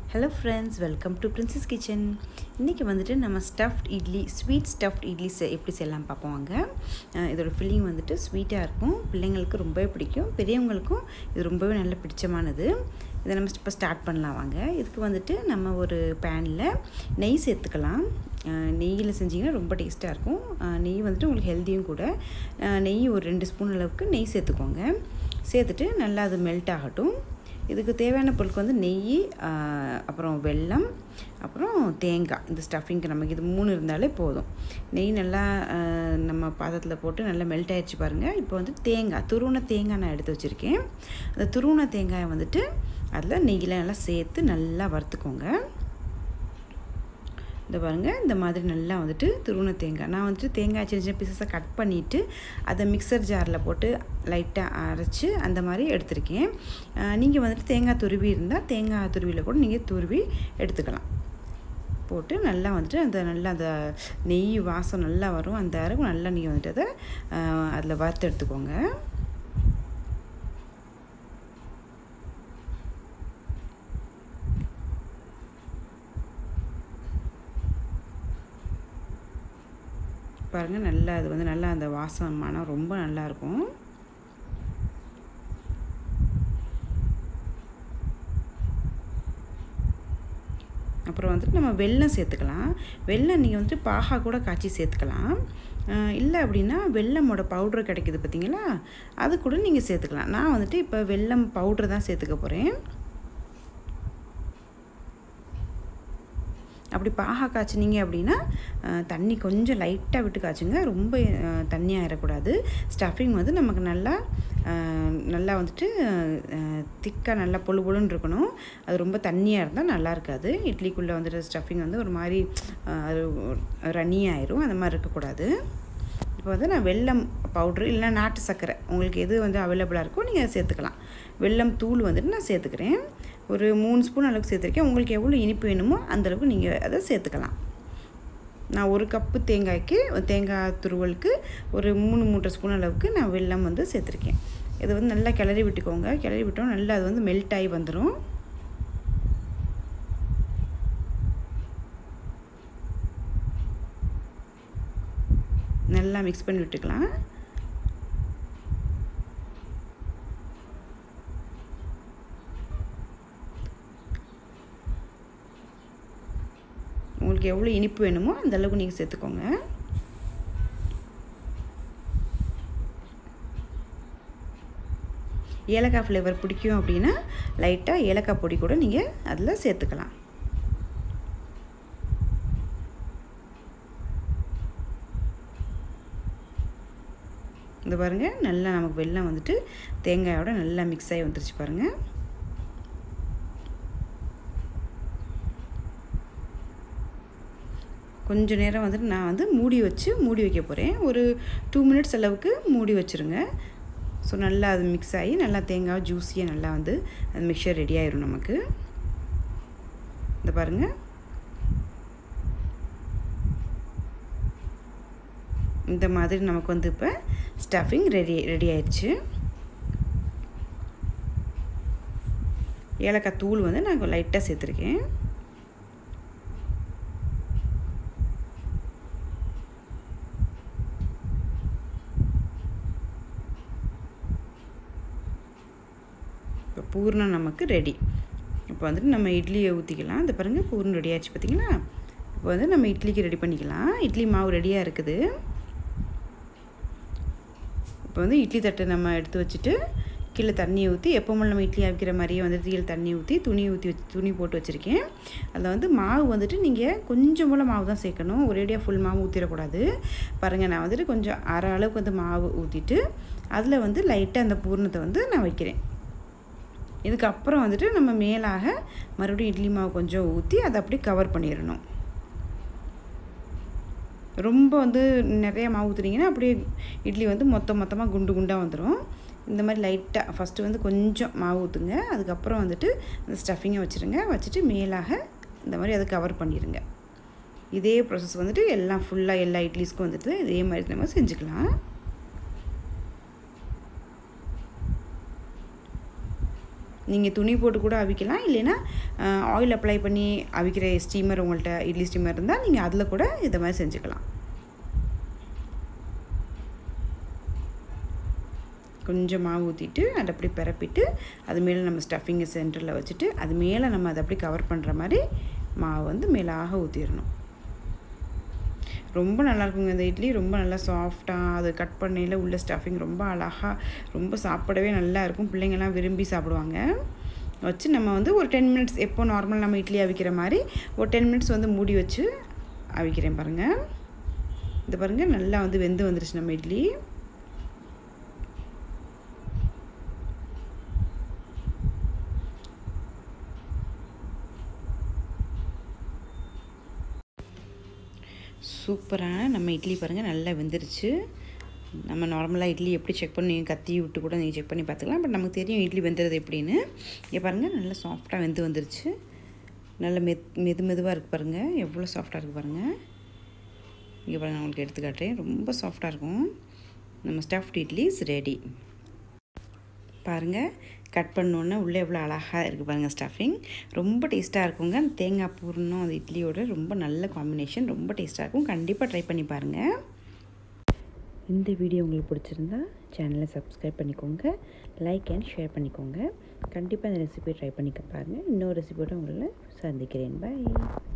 hello friends welcome to Princess Kitchen இன்றைக்கி வந்துட்டு நம்ம stuffed idli sweet stuffed idli செ எப்படி செய்யலாம் பார்ப்போம் வாங்க அஹ் இதோட ஃபில்லிங் வந்துட்டு ஸ்வீட்டாக இருக்கும் பிள்ளைங்களுக்கு ரொம்பவே பிடிக்கும் பெரியவங்களுக்கும் இது ரொம்பவே நல்ல பிடிச்சமானது இதை நம்ம இப்போ ஸ்டார்ட் பண்ணலாம் வாங்க இதுக்கு வந்துட்டு நம்ம ஒரு பேனில் நெய் சேர்த்துக்கலாம் அஹ் நெய்யில் செஞ்சிங்கன்னா ரொம்ப டேஸ்ட்டாக இருக்கும் அஹ் நெய் வந்துட்டு உங்களுக்கு ஹெல்த்தியும் கூட அஹ் நெய் ஒரு ரெண்டு ஸ்பூன் அளவுக்கு நெய் சேர்த்துக்கோங்க சேர்த்துட்டு நல்லா அது மெல்ட் ஆகட்டும் இதுக்கு தேவையான பொருட்கள் வந்து நெய் அப்புறம் வெல்லம் அப்புறம் தேங்காய் இந்த ஸ்டஃபிங்க்கு நமக்கு இது மூணு இருந்தாலே போதும் நெய் நல்லா நம்ம பாத்திரத்தில் போட்டு நல்லா மெல்ட் ஆகிடுச்சு பாருங்கள் இப்போ வந்து தேங்காய் துருவன தேங்காய் நான் எடுத்து வச்சுருக்கேன் அந்த துருவன தேங்காயை வந்துட்டு அதில் நெய்யில் நல்லா சேர்த்து நல்லா வறுத்துக்கோங்க இந்த பாருங்கள் இந்த மாதிரி நல்லா வந்துட்டு துருவன தேங்காய் நான் வந்துட்டு தேங்காய் சின்ன சின்ன பீசஸாக கட் பண்ணிவிட்டு அதை மிக்சர் ஜாரில் போட்டு லைட்டாக அரைச்சி அந்த மாதிரி எடுத்திருக்கேன் நீங்கள் வந்துட்டு தேங்காய் துருவி இருந்தால் தேங்காய் துருவியில் கூட நீங்கள் துருவி எடுத்துக்கலாம் போட்டு நல்லா வந்துட்டு அந்த நல்லா அந்த நெய் வாசம் நல்லா வரும் அந்த அரைவு நல்லா நீங்கள் வந்துட்டு அதை அதில் வறுத்து எடுத்துக்கோங்க பாருங்கள் நல்லா அது வந்து நல்லா அந்த வாசம் மனம் ரொம்ப நல்லாயிருக்கும் அப்புறம் வந்துட்டு நம்ம வெல்லம் சேர்த்துக்கலாம் வெல்லம் நீங்கள் வந்துட்டு பாகா கூட காய்ச்சி சேர்த்துக்கலாம் இல்லை அப்படின்னா வெல்லமோட பவுட்ரு கிடைக்கிது பார்த்தீங்களா அது கூட நீங்கள் சேர்த்துக்கலாம் நான் வந்துட்டு இப்போ வெல்லம் பவுட்ரு தான் சேர்த்துக்க போகிறேன் அப்படி பாகா காய்ச்சினீங்க அப்படின்னா தண்ணி கொஞ்சம் லைட்டாக விட்டு காய்ச்சுங்க ரொம்ப தண்ணி ஆயிடக்கூடாது ஸ்டஃபிங் வந்து நமக்கு நல்லா நல்லா வந்துட்டு திக்காக நல்லா பொழு பொழுன்னு இருக்கணும் அது ரொம்ப தண்ணியாக இருந்தால் நல்லா இருக்காது இட்லிக்குள்ளே வந்துட்டு ஸ்டஃபிங் வந்து ஒரு மாதிரி அது ரன்னி ஆயிரும் அந்த மாதிரி இருக்கக்கூடாது இப்போ வந்து நான் வெல்லம் பவுட்ரு இல்லைனா நாட்டு சர்க்கரை உங்களுக்கு எது வந்து அவைலபிளாக இருக்கோ நீங்கள் சேர்த்துக்கலாம் வெல்லம் தூள் வந்துட்டு நான் சேர்த்துக்கிறேன் ஒரு மூணு ஸ்பூன் அளவுக்கு சேர்த்துருக்கேன் உங்களுக்கு எவ்வளோ இனிப்பு வேணுமோ அந்தளவுக்கு நீங்கள் அதை சேர்த்துக்கலாம் நான் ஒரு கப்பு தேங்காய்க்கு தேங்காய் துருவலுக்கு ஒரு மூணு மூன்று ஸ்பூன் அளவுக்கு நான் வெல்லம் வந்து சேர்த்துருக்கேன் இது வந்து நல்லா கிளறி விட்டுக்கோங்க கிளறி விட்டோம் நல்லா அது வந்து மெல்ட் ஆகி வந்துடும் நல்லா மிக்ஸ் பண்ணி விட்டுக்கலாம் உங்களுக்கு எவ்வளோ இனிப்பு வேணுமோ அந்த அளவுக்கு நீங்கள் சேர்த்துக்கோங்க ஏலக்காய் ஃப்ளேவர் பிடிக்கும் அப்படின்னா லைட்டாக ஏலக்காய் பொடி கூட நீங்கள் அதில் சேர்த்துக்கலாம் இந்த பாருங்கள் நல்லா நமக்கு வெள்ளம் வந்துட்டு தேங்காயோட நல்லா மிக்ஸ் ஆகி வந்துருச்சு பாருங்கள் கொஞ்சம் நேரம் வந்துட்டு நான் வந்து மூடி வச்சு மூடி வைக்க போகிறேன் ஒரு டூ மினிட்ஸ் அளவுக்கு மூடி வச்சுருங்க ஸோ நல்லா அது மிக்ஸ் ஆகி நல்லா தேங்காய் ஜூஸியாக நல்லா வந்து அந்த மிக்சர் ரெடி ஆயிரும் நமக்கு இந்த பாருங்கள் இந்த மாதிரி நமக்கு வந்து இப்போ ஸ்டஃபிங் ரெடி ரெடி ஆயிடுச்சு ஏலக்காய் தூள் வந்து நான் லைட்டாக சேர்த்துருக்கேன் இப்போ பூர்ணம் நமக்கு ரெடி இப்போ வந்துட்டு நம்ம இட்லியை ஊற்றிக்கலாம் இந்த பாருங்கள் பூர்ணம் ரெடி ஆச்சு பார்த்தீங்களா இப்போ வந்து நம்ம இட்லிக்கு ரெடி பண்ணிக்கலாம் இட்லி மாவு ரெடியாக இருக்குது இப்போ வந்து இட்லி தட்டை நம்ம எடுத்து வச்சுட்டு கீழே தண்ணி ஊற்றி எப்போவும் நம்ம இட்லி அவிக்கிற மாதிரியே வந்து கீழே தண்ணி ஊற்றி துணி ஊற்றி வச்சு துணி போட்டு வச்சுருக்கேன் அதில் வந்து மாவு வந்துட்டு நீங்கள் கொஞ்சம் போல் மாவு தான் சேர்க்கணும் ஒரேடியாக ஃபுல் மாவு ஊற்றிடக்கூடாது பாருங்கள் நான் வந்துட்டு கொஞ்சம் அரை அளவுக்கு வந்து மாவு ஊற்றிட்டு அதில் வந்து லைட்டாக அந்த பூர்ணத்தை வந்து நான் வைக்கிறேன் இதுக்கப்புறம் வந்துட்டு நம்ம மேலாக மறுபடியும் இட்லி மாவு கொஞ்சம் ஊற்றி அதை அப்படியே கவர் பண்ணிடணும் ரொம்ப வந்து நிறைய மாவு ஊற்றுனீங்கன்னா அப்படியே இட்லி வந்து மொத்த மொத்தமாக குண்டு குண்டாக வந்துடும் இந்த மாதிரி லைட்டாக ஃபஸ்ட்டு வந்து கொஞ்சம் மாவு ஊற்றுங்க அதுக்கப்புறம் வந்துட்டு அந்த ஸ்டஃபிங்கை வச்சுருங்க வச்சுட்டு மேலாக இந்த மாதிரி அதை கவர் பண்ணிடுங்க இதே ப்ராசஸ் வந்துட்டு எல்லாம் ஃபுல்லாக எல்லா இட்லிஸ்க்கும் வந்துட்டு இதே மாதிரி நம்ம செஞ்சுக்கலாம் நீங்கள் துணி போட்டு கூட அவிக்கலாம் இல்லைன்னா ஆயில் அப்ளை பண்ணி அவிக்கிற ஸ்டீமர் உங்கள்கிட்ட இட்லி ஸ்டீமர் இருந்தால் நீங்கள் அதில் கூட இதை மாதிரி செஞ்சுக்கலாம் கொஞ்சம் மாவு ஊற்றிட்டு அதை அப்படி பரப்பிட்டு அது மேலே நம்ம ஸ்டஃபிங்கை சென்டரில் வச்சுட்டு அது மேலே நம்ம அதை அப்படி கவர் பண்ணுற மாதிரி மாவு வந்து மேலாக ஊற்றிடணும் ரொம்ப நல்லா இருக்குங்க இந்த இட்லி ரொம்ப நல்லா சாஃப்டாக அது கட் பண்ணையில் உள்ள ஸ்டஃபிங் ரொம்ப அழகாக ரொம்ப சாப்பிடவே நல்லா இருக்கும் பிள்ளைங்கள்லாம் விரும்பி சாப்பிடுவாங்க வச்சு நம்ம வந்து ஒரு டென் மினிட்ஸ் எப்போ நார்மல் நம்ம இட்லி அவிக்கிற மாதிரி ஒரு டென் மினிட்ஸ் வந்து மூடி வச்சு அவிக்கிறேன் பாருங்கள் இது பாருங்கள் நல்லா வந்து வெந்து வந்துருச்சு நம்ம இட்லி சூப்பரான நம்ம இட்லி பாருங்கள் நல்லா வெந்துருச்சு நம்ம நார்மலாக இட்லி எப்படி செக் பண்ணி கத்தி விட்டு கூட நீங்கள் செக் பண்ணி பார்த்துக்கலாம் பட் நமக்கு தெரியும் இட்லி வெந்துறது எப்படின்னு இங்கே பாருங்கள் நல்லா சாஃப்டாக வெந்து வந்துருச்சு நல்ல மெத் மெது மெதுவாக இருக்குது பாருங்கள் எவ்வளோ சாஃப்டாக இருக்குது பாருங்கள் இங்கே பாருங்கள் உங்களுக்கு எடுத்து காட்டுறேன் ரொம்ப சாஃப்டாக இருக்கும் நம்ம ஸ்டஃப்ட் இட்லி இஸ் ரெடி பாருங்கள் கட் பண்ணோன்னே உள்ளே எவ்வளோ அழகாக இருக்குது பாருங்கள் ஸ்டஃபிங் ரொம்ப டேஸ்ட்டாக இருக்குங்க அந்த தேங்காய் பூர்ணம் அந்த இட்லியோட ரொம்ப நல்ல காம்பினேஷன் ரொம்ப டேஸ்ட்டாக இருக்கும் கண்டிப்பாக ட்ரை பண்ணி பாருங்கள் இந்த வீடியோ உங்களுக்கு பிடிச்சிருந்தா சேனலை சப்ஸ்கிரைப் பண்ணிக்கோங்க லைக் அண்ட் ஷேர் பண்ணிக்கோங்க கண்டிப்பாக இந்த ரெசிபியை ட்ரை பண்ணி பாருங்கள் இன்னொரு ரெசிபியோட உங்களை சந்திக்கிறேன் பாய்